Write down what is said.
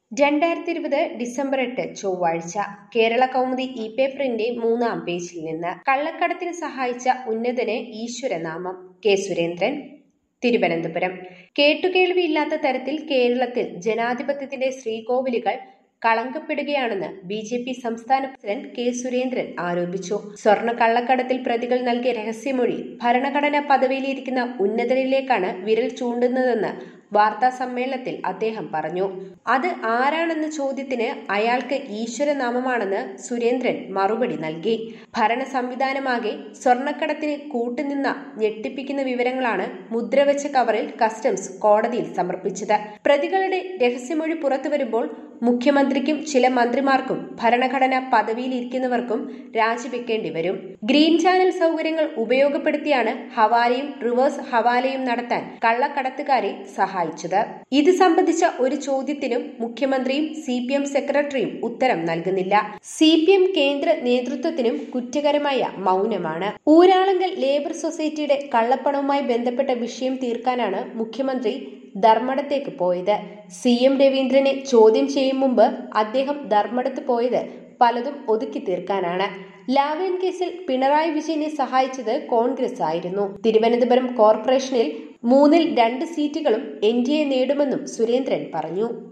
രണ്ടായിരത്തി ഇരുപത് ഡിസംബർ എട്ട് ചൊവ്വാഴ്ച കേരള കൗമുദി ഇ പേപ്പറിന്റെ മൂന്നാം പേജിൽ നിന്ന് കള്ളക്കടത്തിന് സഹായിച്ച ഉന്നതന് ഈശ്വരനാമം കെ സുരേന്ദ്രൻ തിരുവനന്തപുരം കേട്ടുകേൾവിയില്ലാത്ത തരത്തിൽ കേരളത്തിൽ ജനാധിപത്യത്തിന്റെ ശ്രീകോവിലുകൾ കളങ്കപ്പെടുകയാണെന്ന് ബി ജെ പി സംസ്ഥാന പ്രസിഡന്റ് കെ സുരേന്ദ്രൻ ആരോപിച്ചു സ്വർണ്ണ കള്ളക്കടത്തിൽ പ്രതികൾ നൽകിയ രഹസ്യമൊഴി ഭരണഘടനാ പദവിയിലിരിക്കുന്ന ഉന്നതരിലേക്കാണ് വിരൽ ചൂണ്ടുന്നതെന്ന് വാർത്താ സമ്മേളനത്തിൽ അദ്ദേഹം പറഞ്ഞു അത് ആരാണെന്ന ചോദ്യത്തിന് അയാൾക്ക് ഈശ്വരനാമമാണെന്ന് സുരേന്ദ്രൻ മറുപടി നൽകി ഭരണ സംവിധാനമാകെ സ്വർണ്ണക്കടത്തിന് കൂട്ടുനിന്ന ഞെട്ടിപ്പിക്കുന്ന വിവരങ്ങളാണ് മുദ്രവെച്ച കവറിൽ കസ്റ്റംസ് കോടതിയിൽ സമർപ്പിച്ചത് പ്രതികളുടെ രഹസ്യമൊഴി പുറത്തുവരുമ്പോൾ മുഖ്യമന്ത്രിക്കും ചില മന്ത്രിമാർക്കും ഭരണഘടനാ പദവിയിലിരിക്കുന്നവർക്കും രാജിവെക്കേണ്ടി വരും ഗ്രീൻ ചാനൽ സൗകര്യങ്ങൾ ഉപയോഗപ്പെടുത്തിയാണ് ഹവാലയും റിവേഴ്സ് ഹവാലയും നടത്താൻ കള്ളക്കടത്തുകാരെ സഹായിച്ചത് ഇത് സംബന്ധിച്ച ഒരു ചോദ്യത്തിനും മുഖ്യമന്ത്രിയും സി പി എം സെക്രട്ടറിയും ഉത്തരം നൽകുന്നില്ല സി പി എം കേന്ദ്ര നേതൃത്വത്തിനും കുറ്റകരമായ മൗനമാണ് ഊരാളങ്കൽ ലേബർ സൊസൈറ്റിയുടെ കള്ളപ്പണവുമായി ബന്ധപ്പെട്ട വിഷയം തീർക്കാനാണ് മുഖ്യമന്ത്രി ധർമ്മടത്തേക്ക് പോയത് സി എം രവീന്ദ്രനെ ചോദ്യം ചെയ്യും മുമ്പ് അദ്ദേഹം ധർമ്മടത്ത് പോയത് പലതും ഒതുക്കി തീർക്കാനാണ് ലാവ്ലിൻ കേസിൽ പിണറായി വിജയനെ സഹായിച്ചത് കോൺഗ്രസ് ആയിരുന്നു തിരുവനന്തപുരം കോർപ്പറേഷനിൽ മൂന്നിൽ രണ്ട് സീറ്റുകളും എൻ ഡി എ നേടുമെന്നും സുരേന്ദ്രൻ പറഞ്ഞു